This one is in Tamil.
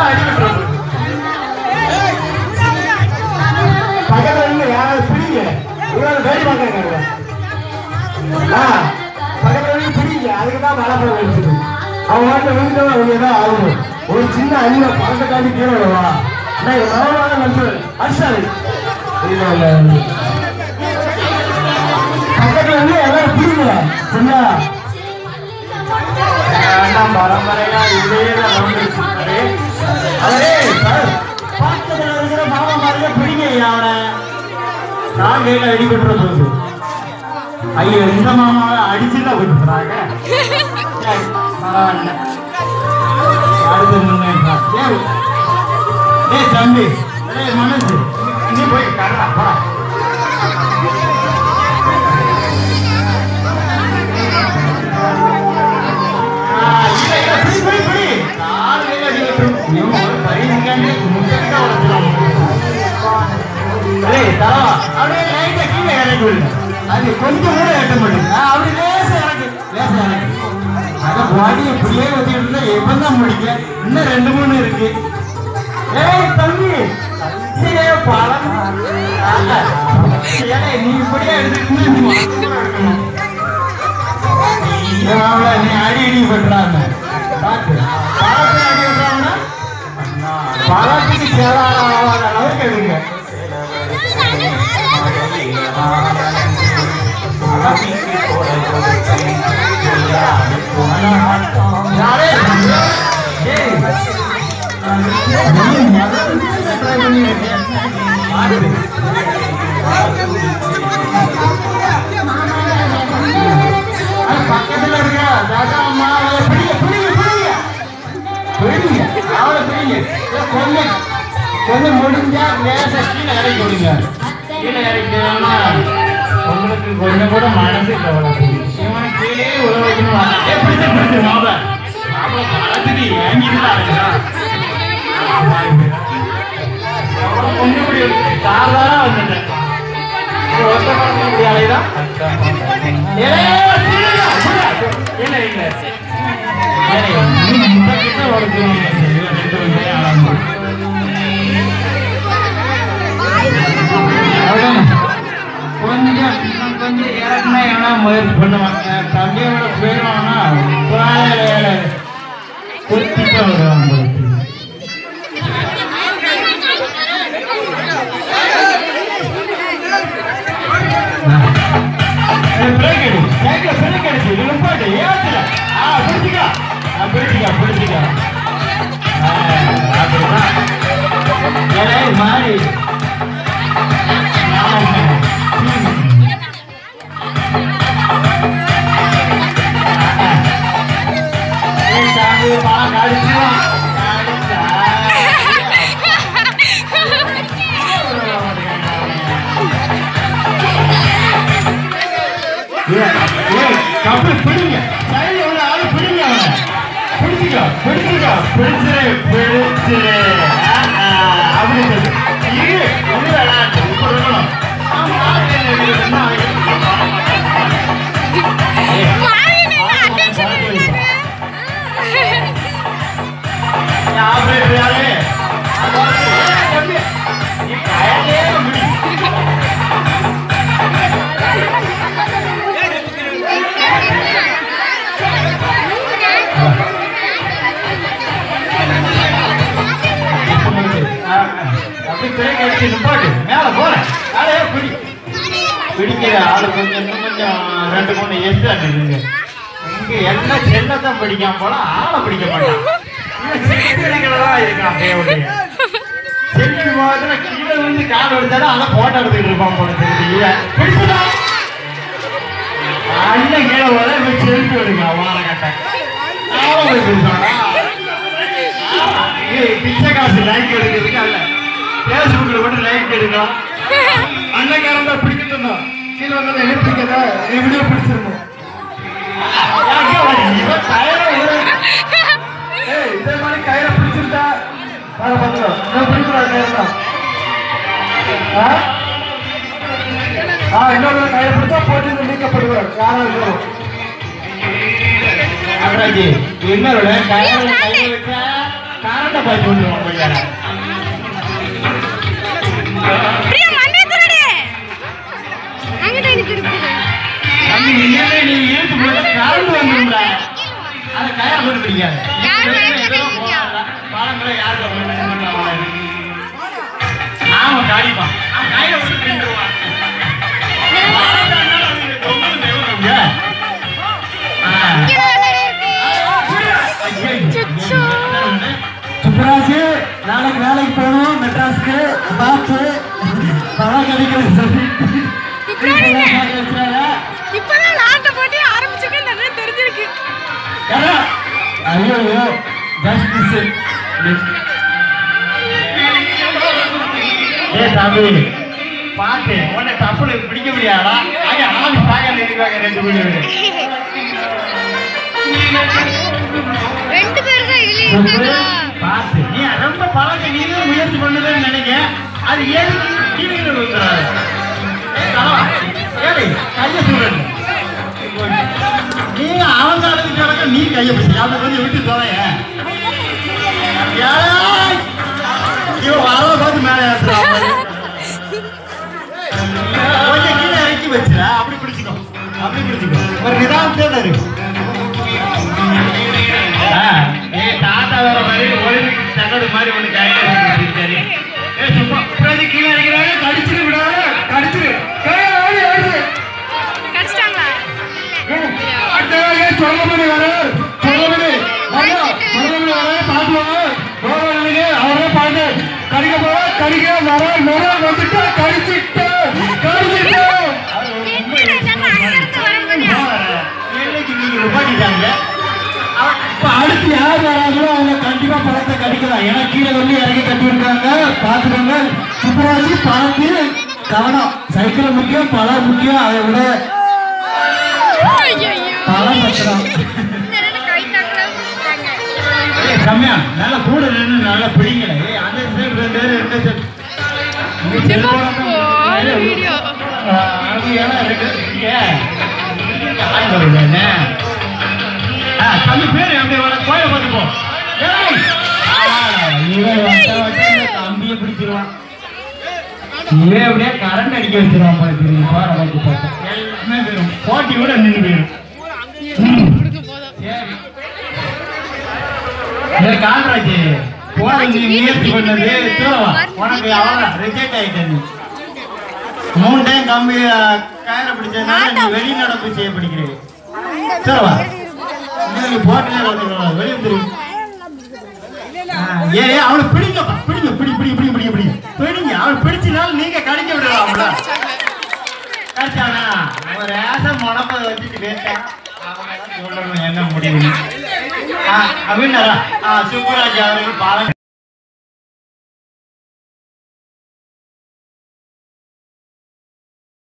தான் அடிபட்டு பக்கத்துல இருந்து யாராவது பிடிங்க இவராது வேடி பார்க்கறாங்க ஆ பக்கத்துல இருந்து பிடிங்க அதுக்கு தான் மழை பழம் வச்சுது அவன் வாட்டில் விழுந்தவன் அவங்க தான் ஆகணும் ஒரு சின்ன அணில பழத்தை காட்டி கீழே விடுவா நான் என் மகனாக நம்பு அடிச்சாரு இல்ல இல்ல இல்ல. பக்கத்துல இருந்து எல்லாரும் பிடிங்க சொன்னா வேண்டாம் பரம்பரையா இதே தான் நடந்துட்டு இருக்காரு. அவரே சார் பக்கத்துல இருக்கிற மாமா மாதிரியே பிடிங்க ஐயா அவனை நான் கையில அடி கொண்டு போகுது ஐயோ இந்த மாமாவை அடிச்சுல விட்டுறாங்க சரி, பரவாயில்ல அடுத்து முன்னேற்றம் ஏய், ஏய் தம்பி ஏய் மனசு நீ போய் கடறா பா ஆ, இல்ல, இல்ல, பிடி, பிடி, பிடி. நாலு கையில அடி விட்டுரும். இவன் ஒரு பையனுக்காண்டி முட்டைக்கிட்ட உடைச்சிருவான். ஏய், தரவா, அப்படியே லைட்டா கீழே இறக்கி விடுங்க. அது கொஞ்சம் கூட ஏட்ட மாட்டேங்குது. ஆ, அப்படி லேசா இறக்கு, லேசா இறக்கு. அத பாடி இப்படியே வச்சுக்கிட்டு இருந்தா எப்பதான் முடிக்க? இன்னும் ரெண்டு மூணு இருக்கு. ஏய், தம்பி, தம்பியே பழம். ஆஹா. ஏலே, நீ இப்படியே எடுத்துக்கிட்டு நீ மரத்துல இருக்கணும். ஏன் மாப்பிள்ளை, நீ அடி இடி பண்றாங்க பாத்து பழத்தை அடி பண்றாங்கன்னா பழத்துக்கு சேதாரம் ஆகாத அளவுக்கு எடுங்க யாரே? ஏய். நீ முதல்ல try பண்ணிருக்க. பாத்து. அது பக்கத்துல இருக்க தாத்தா அம்மா அவளை பிடிங்க பிடிங்க பிடிங்க பிடிங்க அவளை பிடிங்க ஏய், கொஞ்சம் கொஞ்சம் முடிஞ்சா லேசா கீழே இறக்கி விடுங்க கீழே இறக்கினா உங்களுக்கு கொஞ்சம் கூட மனசு கவலை இவனை கீழே உழ வைக்கணும் ஏ பிடிச்சு பிடிச்சு மாப்பிள மாப்பிள பழத்துக்கு ஏங்கிட்டு இருக்கா கொஞ்சம் கூட சாதாரண வந்துட்டேன் இது ஒத்த பழம் முடியாதுதான் இல்ல இல்ல கொஞ்சம் இன்னும் கொஞ்சம் இறக்குனா எவனா முயற்சி பண்ணுவாங்க தம்பியோட போயிடுவாங்கன்னா கொத்திட்டு வருவாங்க பிரேக் எடு சைக்கிள பிரேக் அடிச்சு இது நிப்பாட்டு ஏத்துல ஆ பிடிச்சிக்கா ஆ பிடிச்சிக்கா பிடிச்சிக்கா அப்படிதான் ஏலே மாறி கப்பல் பிடிங்க சைடுல உள்ள ஆளு பிடிங்க அவனை பிடிச்சிக்கோ பிடிச்சிக்கோ பிடிச்சிரு பிடிச்சிரு அப்படி சொல்லு இரு இது வேணாம் இப்ப இருக்கணும் ஆமா, ஆளுங்க இருக்கணும்னா ஏய், ஆபரேட்டர் யாரு தம்பி, நீ கயலே முடி அப்படி பிரேக் அடிச்சு நிப்பாட்டு மேல போறேன் ஆளே பிடி பிடிக்கிற ஆளு கொஞ்சம் இன்னும் கொஞ்சம் ரெண்டு மூணு எஸ்டா நில்லுங்க இங்க என்ன செல்லத்தான் பிடிக்காம போல ஆளை பிடிக்க மாட்டான் இவன் செல்லிகளா இருக்கான் தேவையா செல்வி முகத்துல கீழே வந்து கால் எடுத்தாலும் அதை போட்டோ எடுத்துக்கிட்டு இருப்பான் போல தெரியுது இவன் பிடிச்சதா அண்ணன் கீழே போல இவன் செல்ஃபி எடுங்க வாழ கட்ட ஆளை போய் பிடிச்சானா ஏய், பிச்சை காசு லைக் எடுக்கிறதுக்கு அல்ல பேஸ்புக்ல மட்டும் லைக் எடுக்கலாம் அண்ணக்காரன் தான் பிடிக்கணும் கீழே வந்ததை என்ன பிடிக்காதா என் வீடியோ பிடிச்சிருந்தோம் இவன் கயிறை ஒரு- ஏய், இதே மாதிரி கயிறை பிடிச்சிருந்தா அதை பார்த்துக்கோ நான் பிடிக்கிறான் கயிறு தான் ஆ? ஆ இன்னொரு கயிறை பிடிச்சா போட்டு நீக்கப்படுவார் யாராவது இருக்கணும். அப்புறம் என்னோட கயிறு கையில வச்சா கரண்ட பாய்ச்சி விட்டுருவோம் கொஞ்சம் பிரியா மண்ணே திருடி அங்கிட்ட இது திருப்பி தம்பி நீங்களே நீ இழுத்து போட்டு கரண்ட் வந்துரும்ல அதை கயா போட்டு பிடிக்காது யார் கயிறு கட்டிருக்கியா? பாலங்களை யார் ஆமா காடிப்பான் அவன் கையில விட்டு பிடிச்சிருவான் சுப்ராஜ் நாளைக்கு வேலைக்கு போகணும் மெட்ராஸ்க்கு பார்த்து பணம் கிடைக்கிறது சொல்லி சுப்ராஜ் பார்க்க வச்சுறாங்க. இப்பதான் நாட்டை போட்டு ஆரம்பிச்சுக்க நல்லா தெரிஞ்சிருக்கு யாரா? ஐயோ ஐயோ ஜஸ்ட் மிஸ் ஏ தம்பி பாத்து உன்னை தப்புல பிடிக்க முடியாதா அங்க ஆளு பாக்க நினைப்பாங்க ரெண்டு பேரும் ரெண்டு பேரும் தான் இதுல இருக்காங்களா பாத்து நீ ரொம்ப பழக்க நீங்களும் முயற்சி பண்ணுதுன்னு நினைக்க அது ஏழு கீழே விழுந்துறாரு ஏழை கைய சொல்றேன் நீ அவங்க அளவுக்கு கிடக்க நீ கைய பிடிச்சி அதை கொஞ்சம் விட்டு தொலைய ஏய்! இவன் வர பார்த்து மேலே ஏற்றுறான் பாரு. கொஞ்சம் கீழே இறக்கி வச்சுடா அப்படி பிடிச்சிக்கோ அப்படி பிடிச்சிக்கோ ஒரு நிதானத்தோட இருக்கு ஆ, ஏய் தாத்தா வேற மாதிரி ஒலிம்பிக் தகடு மாதிரி ஒண்ணு கையில வச்சிருக்காரு. ஏய் சும்மா உட்கார்ந்து கீழே இறக்கிறாரு கடிச்சிரு விடாத கடிச்சிரு ஏய், ஓடி, ஓடி. கடிச்சிட்டாங்களா ஏய், அடுத்த வேலையை சொல்லமணி வர சொல்லமணி வாங்க, சொல்லமணி வர பாத்து வாங்க கோவலனுக்கு அவரே பாத்து கடிக்க போற கடிக்க வர வர வந்துட்டு கடிச்சிட்டு கடிச்சிட்டு என்னடா நம்ம அங்கிருந்து வரும்போது ஏழைக்கு நீங்க நிப்பாட்டிட்டாங்க. அவ- இப்ப அடுத்து யார் வராங்களோ அவங்க கண்டிப்பா பழத்தை கடிக்கலாம் ஏன்னா கீழே வந்து இறங்கி கட்டி இருக்காங்க பாத்துக்கோங்க சுப்பராஜி பார்த்து கவனம் சைக்கிள் முக்கியம் பழம் முக்கியம் அதை விட ஐயோ பழம் பத்திரம் இந்த ரெண்டு கை தாக்கல விட்டாங்க ஏய், ரம்யா நல்லா கூட நின்று நல்லா பிடிங்கல ஏய் அந்த சைடு ரெண்டு பேரும் ரெண்டு சைடு உங்க செல்போனை தான் போன வீடியோ ஆ, அது ஏன்னா ரெண்டு ஏன் ஆள் வருது என்ன ஆ, தம்பி பேரு அப்படியே வர கோயில பார்த்து போ ஏய்! ஆ, இவன் வந்த வச்சு இந்த தம்பியை பிடிச்சிருவான் இவன் அப்படியே கரண்ட் அடிக்க வச்சிருவான் போல தெரியும் போற பார்த்து பார்த்தா எல்லாமே போயிடும் போட்டி கூட நின்று போயிடும் ம். கொடுக்க போதும் சரி. ஏய், காமராஜ் போன நீ முயற்சி பண்ணது திருவா உனக்கு அவ்வளோ ரிஜெக்ட் ஆயிட்ட நீ மூணு டைம் கம்பி கயிறை பிடிச்சதுனால நீ வெளிநடப்பு செய்ய படிக்கிறீங்க திருவா நீ போட்டிலே வந்துடலாம் வெளியே தெரியும் ஏ ஏ, அவனை பிடிங்கப்பா பிடிங்க பிடி பிடி பிடி பிடி பிடி பிடிங்க அவனை பிடிச்சனால நீங்க கடிக்க விடலாம்ல கடிச்சானா ஒரு ரேசம் முளப்ப வச்சுட்டு கேட்டேன் அவங்க தான் சொல்லணும் என்ன முடிவு அப்படின்னு சுப்புராஜ் அவர்கள் பாலம்